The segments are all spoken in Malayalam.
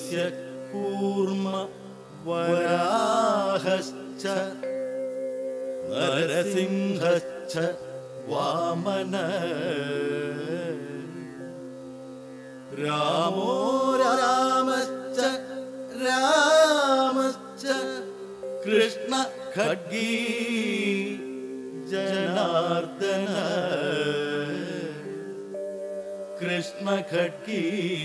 तस्य कूर्म वराहश्च नरसिंहश्च वामन रामो रामश्च रामश्च कृष्ण खड्गी जनार्दन कृष्ण खड्गी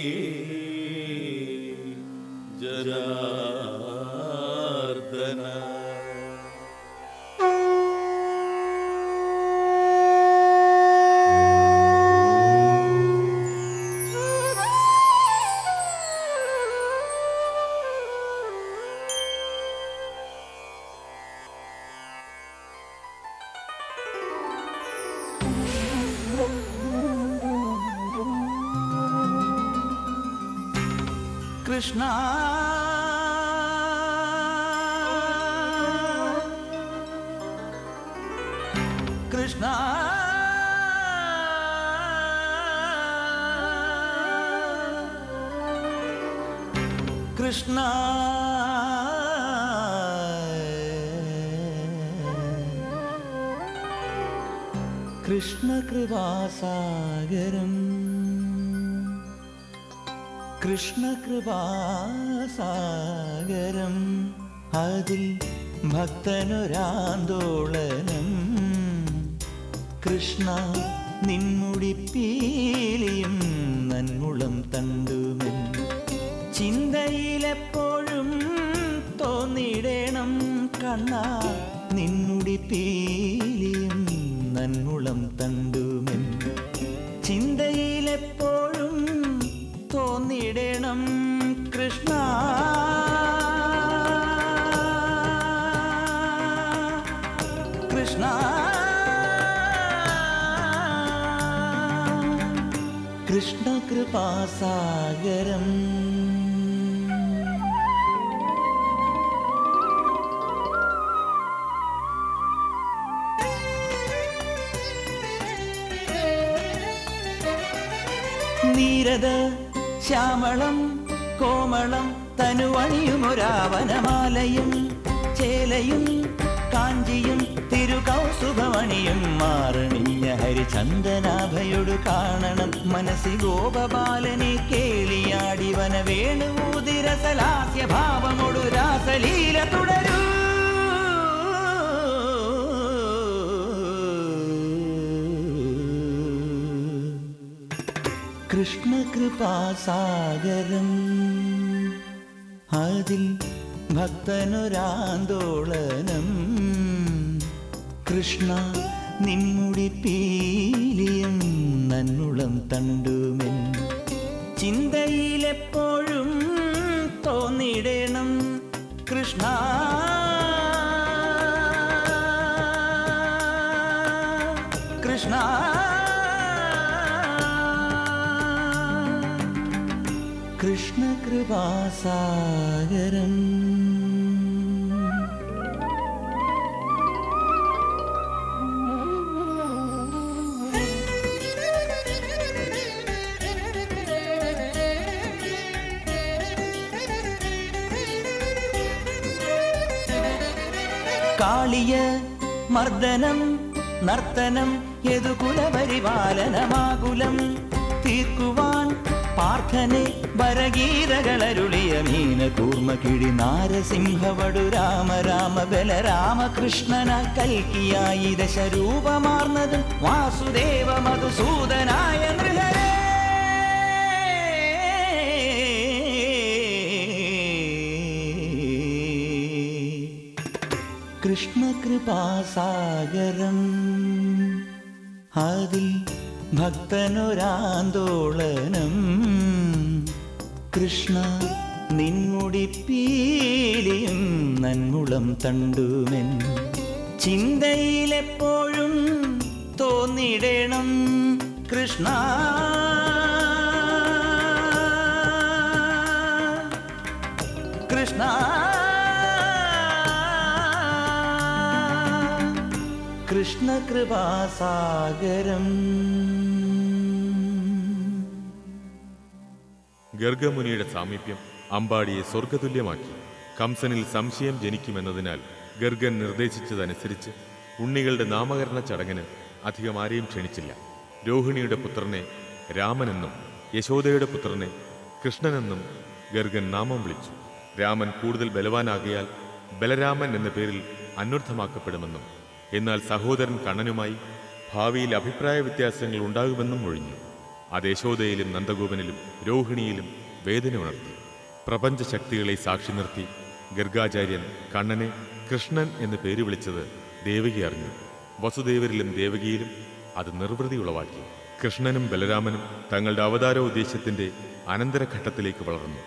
जनार्दन കൃഷ്ണ കൃഷ്ണ കൃഷ്ണ കൃഷ്ണകൃപാസാഗരം കൃഷ്ണകൃപാസാഗരം അതിൽ ഭക്തനൊരാന്തോളനം കൃഷ്ണ നിൻമുടിപ്പീലിയും നന്മുളം തണ്ടുമെൻ ചിന്തയിലെപ്പോഴും തോന്നിടേണം കണ്ണ നിൻമുടിപ്പീലിയും നന്മുളം തണ്ടുമെൻ ചിന്തയിലെപ്പോഴും തോന്നിടണം കൃഷ്ണ കൃഷ്ണ കൃഷ്ണ കൃപാസാഗരം നീരത ശ്യാമളം കോമളം തനുവണിയുമൊരാവനമാലയും ചേലയും കാഞ്ചിയും തിരുകൗസുഭമണിയും മാറണിഞ്ഞ ഹരിചന്ദനാഭയോട് കാണണം മനസ്സി ഗോപബാലനെ കേളിയാടിവന വേണുതിരസലാസ്യ ഭാവമൊടു രാസലീല തുടരൂ കൃഷ്ണകൃപാസാഗരം അതിൽ ഭക്തനൊരാന്തോളനം കൃഷ്ണ നിൻമുടി പീലിയും നന്നുളം തണ്ടുമെൻ ചിന്തയിലെപ്പോഴും തോന്നിടണം കൃഷ്ണ കൃഷ്ണ കൃഷ്ണകൃപാസാഗരം കാളിയ മർദ്ദനം നർത്തനം യദുകുലപരിപാലനമാകുലം തീർക്കുവാൻ പാർത്ഥനെ വരഗീതകളരുളിയ മീന കൂർമ്മ കിഴി നാരസിംഹവടു രാമ രാമ ബലരാമ കൃഷ്ണന കൽക്കിയായി ദശരൂപമാർന്നതും വാസുദേവ മധുസൂദനായ നൃഹരേ കൃഷ്ണകൃപാസാഗരം അതിൽ ഭക്തനൊരാന്തോളനം കൃഷ്ണ നിൻമുടി പീലിയും നന്മുളം തണ്ടുമെൻ ചിന്തയിലെപ്പോഴും തോന്നിടണം കൃഷ്ണ കൃഷ്ണ കൃഷ്ണകൃപാസാഗരം ഗർഗമുനിയുടെ സാമീപ്യം അമ്പാടിയെ സ്വർഗതുല്യമാക്കി കംസനിൽ സംശയം ജനിക്കുമെന്നതിനാൽ ഗർഗൻ നിർദ്ദേശിച്ചതനുസരിച്ച് ഉണ്ണികളുടെ നാമകരണ ചടങ്ങിന് അധികം ആരെയും ക്ഷണിച്ചില്ല രോഹിണിയുടെ പുത്രനെ രാമനെന്നും യശോദയുടെ പുത്രനെ കൃഷ്ണനെന്നും ഗർഗൻ നാമം വിളിച്ചു രാമൻ കൂടുതൽ ബലവാനാകിയാൽ ബലരാമൻ എന്ന പേരിൽ അന്വർത്ഥമാക്കപ്പെടുമെന്നും എന്നാൽ സഹോദരൻ കണ്ണനുമായി ഭാവിയിൽ അഭിപ്രായ വ്യത്യാസങ്ങൾ ഉണ്ടാകുമെന്നും ഒഴിഞ്ഞു അത് യശോദയിലും നന്ദഗോപനിലും രോഹിണിയിലും വേദന ഉണർത്തി പ്രപഞ്ച ശക്തികളെ സാക്ഷി നിർത്തി ഗർഗാചാര്യൻ കണ്ണനെ കൃഷ്ണൻ എന്ന് പേര് വിളിച്ചത് ദേവകി അറിഞ്ഞു വസുദേവരിലും ദേവകിയിലും അത് നിർവൃതി ഉളവാക്കി കൃഷ്ണനും ബലരാമനും തങ്ങളുടെ അവതാരോദ്ദേശത്തിന്റെ അനന്തരഘട്ടത്തിലേക്ക് വളർന്നു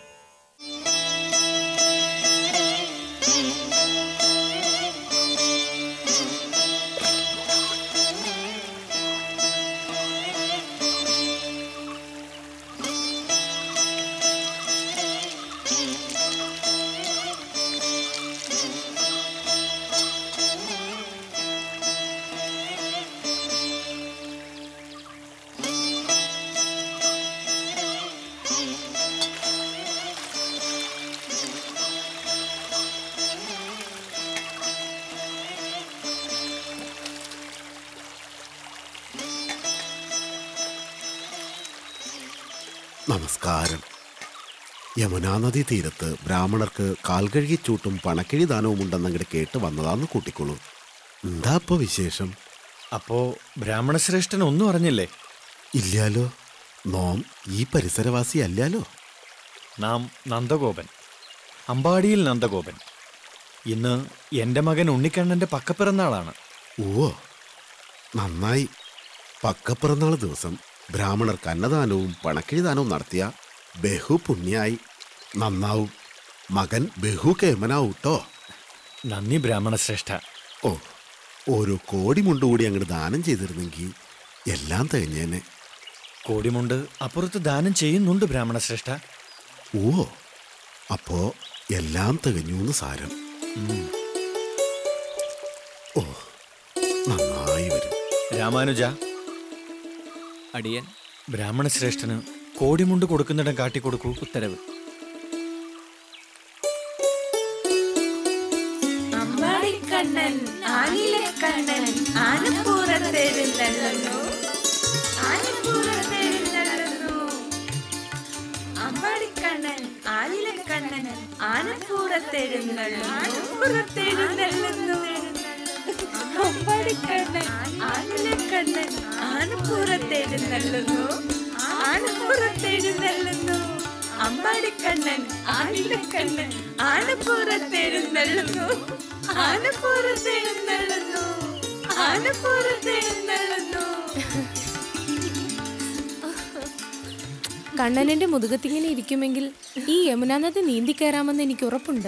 നമസ്കാരം യമുനാ നദി തീരത്ത് ബ്രാഹ്മണർക്ക് കാൽകഴുകിച്ചൂട്ടും പണക്കിഴി ദാനവും ഉണ്ടെന്നങ്ങട് കേട്ട് വന്നതാന്ന് കൂട്ടിക്കോളൂ എന്താ ഇപ്പൊ വിശേഷം അപ്പോ ബ്രാഹ്മണശ്രേഷ്ഠൻ ഒന്നും അറിഞ്ഞില്ലേ ഇല്ലാലോ നോം ഈ പരിസരവാസി അല്ലാലോ നാം നന്ദഗോപൻ അമ്പാടിയിൽ നന്ദഗോപൻ ഇന്ന് എൻ്റെ മകൻ ഉണ്ണിക്കണ്ണൻ്റെ പക്കപ്പിറന്നാളാണ് ഓ നന്നായി പക്കപ്പിറന്നാൾ ദിവസം ബ്രാഹ്മണർക്ക് അന്നദാനവും പണക്കിഴി ദാനവും നടത്തിയ ബഹു പുണ്യായി നന്നാവും മകൻ ബഹു കേമനാവൂട്ടോ നന്ദി ബ്രാഹ്മണശ്രേഷ്ഠ ഓ ഓരോ കോടി മുണ്ട് കൂടി അങ്ങോട്ട് ദാനം ചെയ്തിരുന്നെങ്കിൽ എല്ലാം തികഞ്ഞേനെ കോടിമുണ്ട് അപ്പുറത്ത് ദാനം ചെയ്യുന്നുണ്ട് ബ്രാഹ്മണശ്രേഷ്ഠ ഓ അപ്പോ എല്ലാം തികഞ്ഞു എന്ന് സാരം ഓ നന്നായി വരും രാമാനുജ അടിയൻ ബ്രാഹ്മണശ്രേഷ്ഠന് കോടിമുണ്ട് കൊടുക്കുന്നിടം കാട്ടിക്കൊടുക്കൂ ഉത്തരവ് അമ്പാടിക്കണ്ണൻ ആനിലക്കണ്ണൻ ആനപ്പൂരത്തെഴുന്നള്ളുന്നു ആനപ്പൂരത്തെഴുന്നള്ളുന്നു അമ്പാടിക്കണ്ണൻ ആനിലക്കണ്ണൻ ആനപ്പൂരത്തെഴുന്നള്ളുന്നു ആനപ്പൂരത്തെഴുന്നള്ളുന്നു അമ്പാടിക്കണ്ണൻ ആനിലക്കണ്ണൻ ആനപ്പൂരത്തെഴുന്നള്ളുന്നു ആനപ്പൂരത്തെഴുന്നള്ളുന്നു അമ്പാടിക്കണ്ണൻ ആനിലക്കണ്ണൻ ആനപ്പൂരത്തെഴുന്നള്ളുന്നു ആനപ്പൂരത്തെഴുന്നള്ളുന്നു ആനപ്പൂരത്തെഴുന്നള്ളുന്നു കണ്ണനന്റെ മുതുകത്തിങ്ങനെ ഇരിക്കുമെങ്കിൽ ഈ യമുനാ നദി നീന്തി കയറാമെന്ന് എനിക്ക് ഉറപ്പുണ്ട്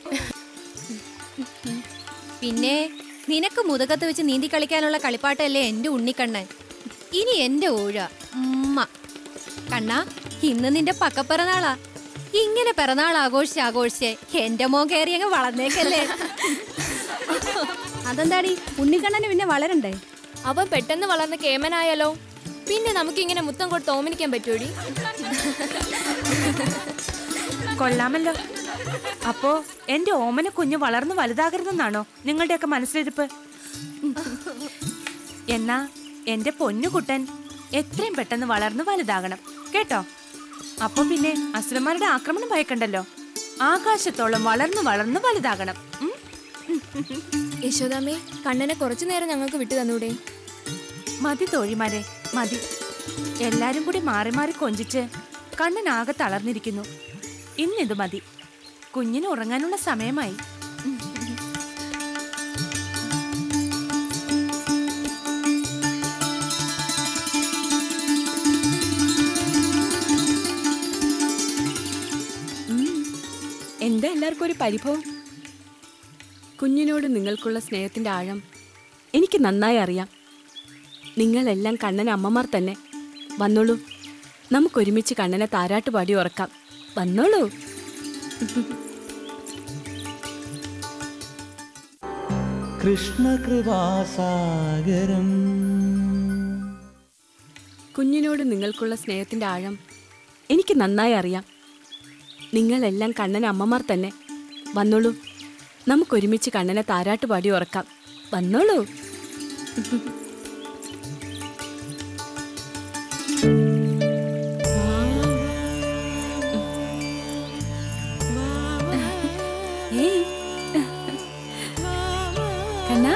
പിന്നെ നിനക്ക് മുതുകത്ത് വെച്ച് നീന്തി കളിക്കാനുള്ള കളിപ്പാട്ടല്ലേ എന്റെ ഉണ്ണിക്കണ്ണൻ ഇനി എന്റെ ഊഴ ഉമ്മ കണ്ണ ഇന്ന് നിന്റെ പക്കപ്പിറന്നാളാ ഇങ്ങനെ പിറന്നാൾ ആഘോഷിച്ച് ആഘോഷിച്ച് എന്റെ മോൻ കയറി അങ്ങ് വളർന്നേക്കല്ലേ അതെന്താടി ഉണ്ണിക്കണ്ണന് പിന്നെ വളരണ്ടേ അവൻ പെട്ടെന്ന് വളർന്ന കേമനായാലോ പിന്നെ നമുക്കിങ്ങനെ മുത്തം കൊടുത്ത് ഓമനിക്കാൻ പറ്റൂടി കൊള്ളാമല്ലോ അപ്പോ എന്റെ ഓമന കുഞ്ഞ് വളർന്നു വലുതാകരുതെന്നാണോ നിങ്ങളുടെയൊക്കെ മനസ്സിലിരിപ്പ് എന്നാ എന്റെ പൊന്നുകുട്ടൻ എത്രയും പെട്ടെന്ന് വളർന്നു വലുതാകണം കേട്ടോ അപ്പൊ പിന്നെ അസുരന്മാരുടെ ആക്രമണം ഭയക്കണ്ടല്ലോ ആകാശത്തോളം വളർന്നു വളർന്നു വലുതാകണം ഉം? യശോദാമ്മേ കണ്ണനെ കുറച്ചു നേരം ഞങ്ങൾക്ക് വിട്ടു തന്നൂടെ മതി തോഴിമാരെ മതി എല്ലാരും കൂടി മാറി മാറി കൊഞ്ചിച്ച് കണ്ണനാകെ തളർന്നിരിക്കുന്നു ഇന്നിത് മതി കുഞ്ഞിന് ഉറങ്ങാനുള്ള സമയമായി എന്താ എല്ലാവർക്കും ഒരു പരിഭവം കുഞ്ഞിനോട് നിങ്ങൾക്കുള്ള സ്നേഹത്തിന്റെ ആഴം എനിക്ക് നന്നായി അറിയാം നിങ്ങളെല്ലാം കണ്ണൻ അമ്മമാർ തന്നെ വന്നോളൂ നമുക്കൊരുമിച്ച് കണ്ണനെ താരാട്ട് പാടി ഉറക്കാം വന്നോളൂ കൃഷ്ണകൃപാസാഗരം കുഞ്ഞിനോട് നിങ്ങൾക്കുള്ള സ്നേഹത്തിന്റെ ആഴം എനിക്ക് നന്നായി അറിയാം നിങ്ങളെല്ലാം കണ്ണന് അമ്മമാർ തന്നെ വന്നോളൂ നമുക്കൊരുമിച്ച് കണ്ണനെ താരാട്ട് പാടി ഉറക്കാം വന്നോളൂ ഏയ്. കണ്ണാ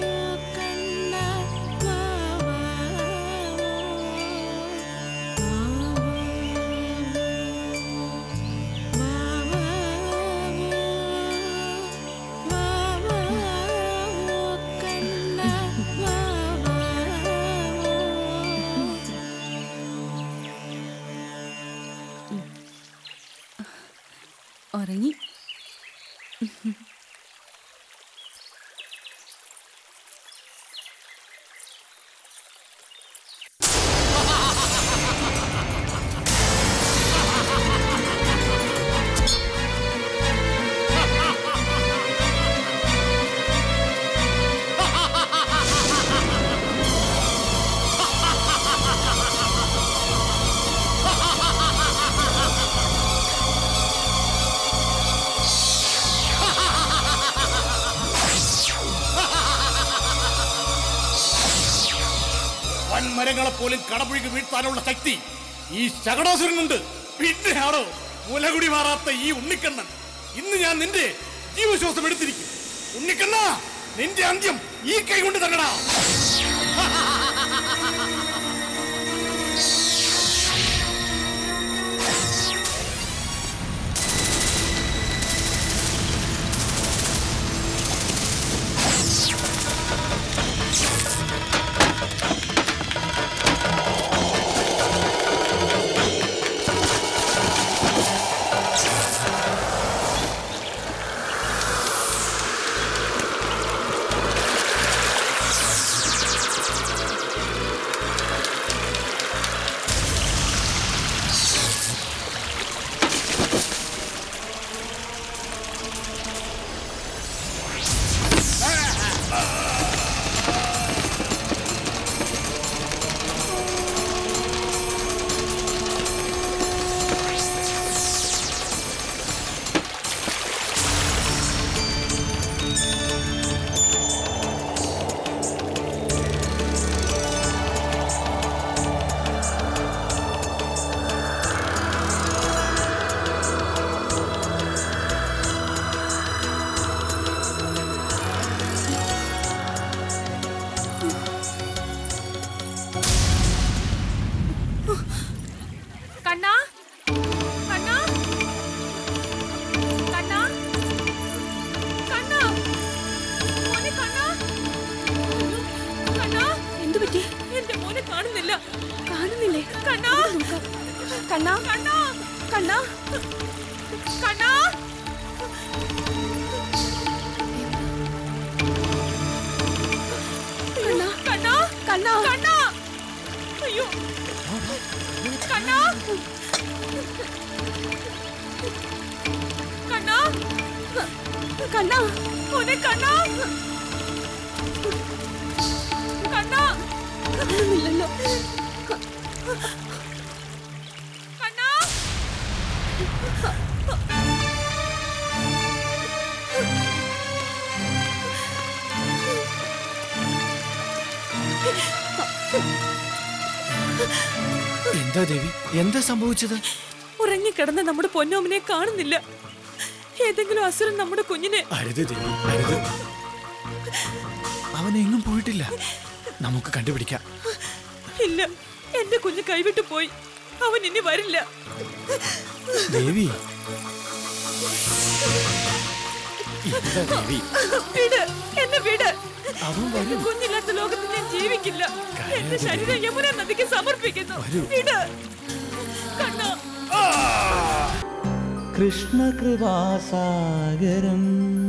ഉറങ്ങി വൻമരങ്ങളെ പോലും കടപുഴകി വീഴ്ത്താനുള്ള ശക്തി ഈ ശകടാസുരനുണ്ട് പിന്നെയാണോ മുലകുടി മാറാത്ത ഈ ഉണ്ണിക്കണ്ണൻ ഇന്ന് ഞാൻ നിന്റെ ജീവശ്വാസം എടുത്തിരിക്കും ഉണ്ണിക്കണ്ണ നിന്റെ അന്ത്യം ഈ കൈ കൊണ്ട് തന്നെടാ കണ്ണാ കണ്ണാ കണ്ണാ കണ്ണാ മോനെ കണ്ണാ കണ്ണാ എന്തു പറ്റി എന്റെ മോനെ കാണുന്നില്ല കാണുന്നില്ലേ കണ്ണാ കണ്ണാ കണ്ണാ കണ്ണാ കണ്ണാ കണ്ണാ കണ്ണാ കണ്ണാ കണ്ണാ അയ്യോ കണ്ണാ കണ്ണാ കണ്ണാ മോനെ കണ്ണാ കണ്ണാ കാണുന്നില്ലല്ലോ കണ്ണാ എന്താ ദേവി എന്താ സംഭവിച്ചത് ഉറങ്ങിക്കിടന്ന നമ്മുടെ പൊന്നോമിനെ കാണുന്നില്ല ഏതെങ്കിലും അസുരൻ നമ്മുടെ കുഞ്ഞിനെ അരുത് ദേവി അരുത് അവൻ എങ്ങും പോയിട്ടില്ല നമുക്ക് കണ്ടുപിടിക്കാം ഇല്ല എന്റെ കുഞ്ഞ് കൈവിട്ടു പോയി അവൻ ഇനി വരില്ല ദേവി എന്താ ദേവി വിട് എന്നെ വിട് അവൻ എന്റെ വരും കുഞ്ഞില്ലാത്ത ലോകത്ത് ഞാൻ ജീവിക്കില്ല എന്റെ ശരീരം യമുന നദിക്ക് സമർപ്പിക്കുന്നു വരൂ. വിട് കണ്ണാ കൃഷ്ണകൃപാസാഗരം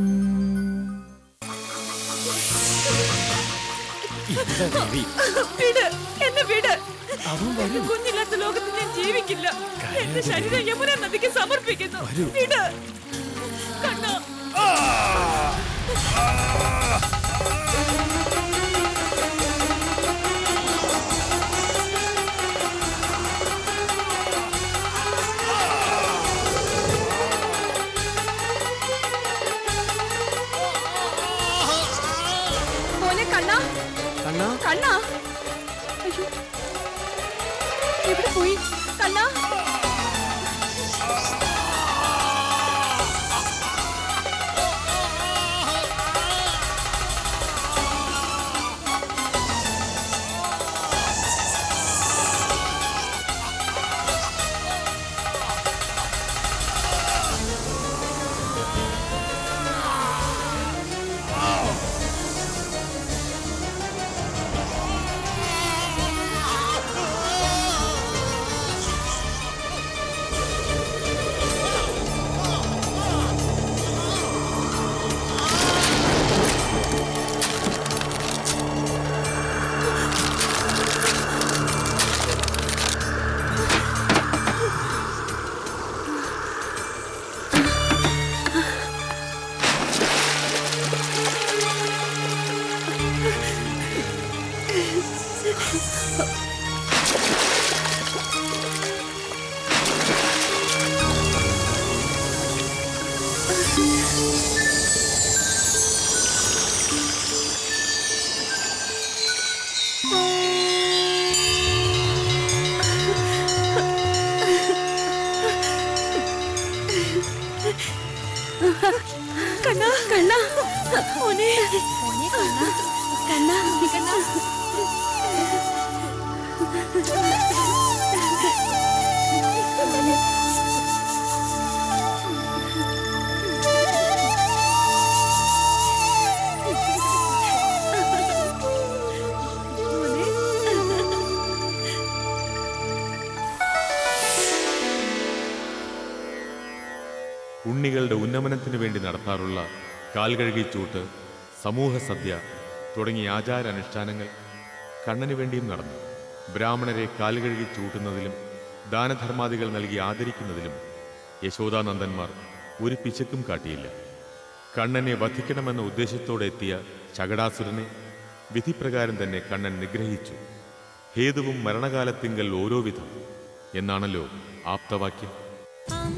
എന്താ ദേവി വിട് എന്നെ വിട് അവൻ എന്റെ വരും കുഞ്ഞില്ലാത്ത ലോകത്ത് ഞാൻ ജീവിക്കില്ല എന്റെ ശരീരം യമുന നദിക്ക് സമർപ്പിക്കുന്നു വരൂ. വിട് കണ്ണാ ആ കണ്ണാ കണ്ണാ അയ്യോ എവിടെ പോയി കണ്ണാ കണ്ണാ കണ്ണാ മോനെ കണ്ണാ കണ്ണാ ഉണ്ണികളുടെ ഉന്നമനത്തിനു വേണ്ടി നടത്താറുള്ള കാൽകഴുകി ചൂട്ട് സമൂഹ സദ്യ തുടങ്ങിയ ആചാരാനുഷ്ഠാനങ്ങൾ കണ്ണനു വേണ്ടിയും നടന്നു ബ്രാഹ്മണരെ കാൽകഴുകി ചൂട്ടുന്നതിലും ദാനധർമാദികൾ നൽകി ആദരിക്കുന്നതിലും യശോദാനന്ദന്മാർ ഒരു പിശക്കും കാട്ടിയില്ല കണ്ണനെ വധിക്കണമെന്ന ഉദ്ദേശത്തോടെ എത്തിയ ശകടാസുരനെ വിധിപ്രകാരം തന്നെ കണ്ണൻ നിഗ്രഹിച്ചു ഹേതുവും മരണകാലത്തിങ്കൽ ഓരോ വിധം എന്നാണല്ലോ ആപ്തവാക്യം അമ്മ